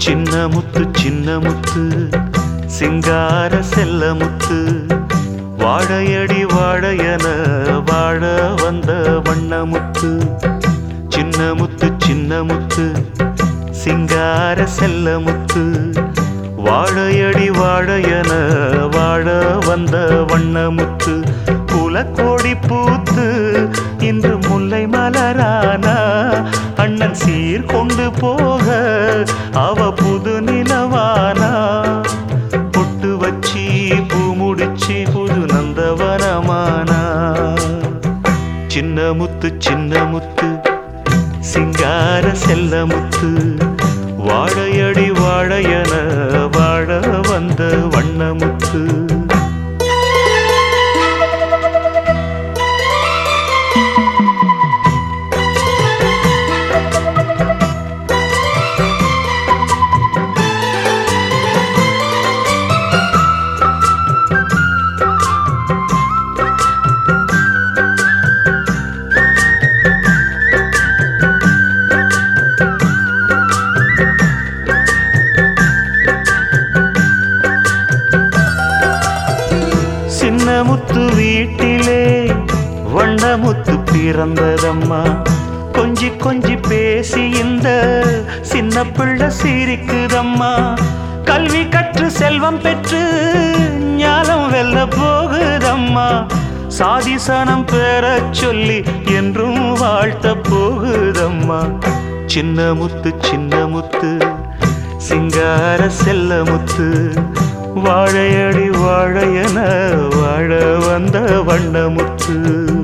சின்ன முத்து சின்ன முத்து சிங்கார செல்ல முத்து வாழையடி வாழையன வாழ வந்த வண்ணமுத்து சின்ன முத்து சின்ன முத்து சிங்கார செல்ல முத்து வாழையடி வாழையன வாழ வந்த வண்ணமுத்து குலக்கோடி பூத்து இன்று முல்லை மலரானா அண்ணன் சீர் கொண்டு போக அவ புது நிலவானா பொட்டு வச்சி பூ முடிச்சி புது நந்தவனமானா சின்ன முத்து சின்ன முத்து சிங்கார செல்ல முத்து வாழையடி வாழையன வாழ வந்த வண்ணமுத்து சின்ன முத்து வீட்டிலே வண்ணமுத்து பிறந்ததம்மா கொஞ்சி கொஞ்சி பேசி இந்த சின்ன பிள்ளை சிரிக்குதம்மா கல்வி கற்று செல்வம் பெற்று ஞானம் வெல்ல போகுதம்மா சாதிசனம் பெறச் சொல்லி என்றும் வாழ்த்த போகுதம்மா சின்ன முத்து சின்ன முத்து சிங்கார செல்ல முத்து வாழையடி வாழையன வாழ வந்த வண்ணமுத்து